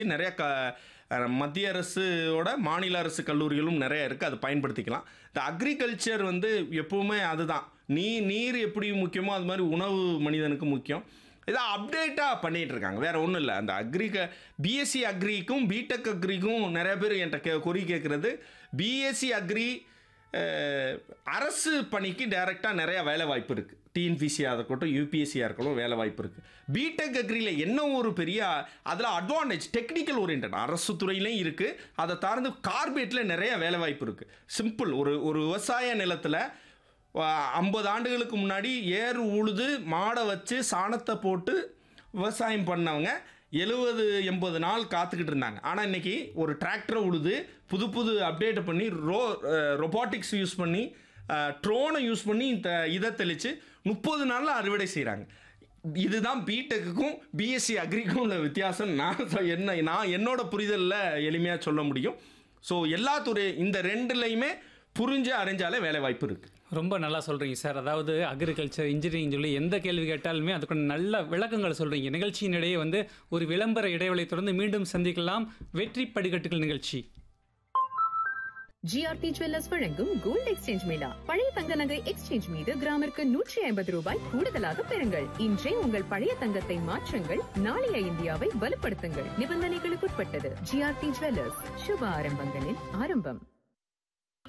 நிறைய க அஹ் மத்திய அரசோட மாநில அரசு கல்லூரிகளும் நிறைய இருக்குது அது பயன்படுத்திக்கலாம் இந்த அக்ரிகல்ச்சர் வந்து எப்பவுமே அதுதான் நீ நீர் எப்படி முக்கியமோ அது மாதிரி உணவு மனிதனுக்கு முக்கியம் இதை அப்டேட்டாக பண்ணிகிட்டு இருக்காங்க வேறு ஒன்றும் இல்லை அந்த அக்ரிக பிஎஸ்சி அக்ரிக்கும் பிடெக் அக்ரிக்கும் நிறைய பேர் என்கிட்ட கே குறி கேட்குறது பிஎஸ்சி அக்ரி அஹ், அரசு பணிக்கு டைரெக்டாக நிறைய வேலை வாய்ப்பு இருக்குது டிஎன்பிசியாக இருக்கட்டும் யூபிஎஸ்சியாக இருக்கட்டும் வேலை வாய்ப்பு இருக்குது பிடெக் அக்ரியில் என்ன ஒரு பெரிய அதில் அட்வான்டேஜ் டெக்னிக்கல் ஓரியன்ட் அரசு துறையிலையும் இருக்குது அதை சார்ந்து கார்பேட்டில் நிறைய வேலை வாய்ப்பு இருக்குது சிம்பிள் ஒரு ஒரு விவசாய நிலத்தில் ஐம்பது ஆண்டுகளுக்கு முன்னாடி ஏர் உழுது மாடை வச்சு சாணத்தை போட்டு விவசாயம் பண்ணவங்க எழுபது எண்பது நாள் காத்துக்கிட்டு இருந்தாங்க ஆனால் இன்னைக்கு ஒரு டிராக்டரை உழுது புது புது அப்டேட் பண்ணி ரோ ரொபாட்டிக்ஸ் யூஸ் பண்ணி ட்ரோனை யூஸ் பண்ணி இந்த இதை தெளித்து முப்பது நாளில் அறுவடை செய்கிறாங்க இதுதான் பிடெக்குக்கும் பிஎஸ்சி அக்ரிக்கும் உள்ள வித்தியாசம் நான் சொ- என்ன நான் என்னோட புரிதலில் எளிமையாக சொல்ல முடியும் ஸோ எல்லா துறை இந்த ரெண்டுலையுமே புரிஞ்சு அறிஞ்சாலே வேலை வாய்ப்பு இருக்குது ரொம்ப நல்லா சொல்கிறீங்க சார் அதாவது அக்ரிகல்ச்சர் இன்ஜினியரிங் சொல்லி எந்த கேள்வி கேட்டாலுமே அதுக்கான நல்ல விளக்கங்கள் சொல்கிறீங்க நிகழ்ச்சியின் இடையே வந்து ஒரு விளம்பர இடைவெளி தொடர்ந்து மீண்டும் சந்திக்கலாம் வெற்றி படிக்கட்டுகள் நிகழ்ச்சி ஜிஆர்டி ஜுவல்லர்ஸ் வழங்கும் கோல்ட் எக்ஸ்சேஞ்ச் மேளா பழைய தங்க நகை எக்ஸ்சேஞ்ச் மீது கிராமிற்கு நூற்றி ஐம்பது ரூபாய் கூடுதலாக பெறுங்கள் இன்றே உங்கள் பழைய தங்கத்தை மாற்றுங்கள் நாளைய இந்தியாவை வலுப்படுத்துங்கள் நிபந்தனைகளுக்குட்பட்டது ஜிஆர்டி ஜுவல்லர்ஸ் சுப ஆரம்பங்களின் ஆரம்பம்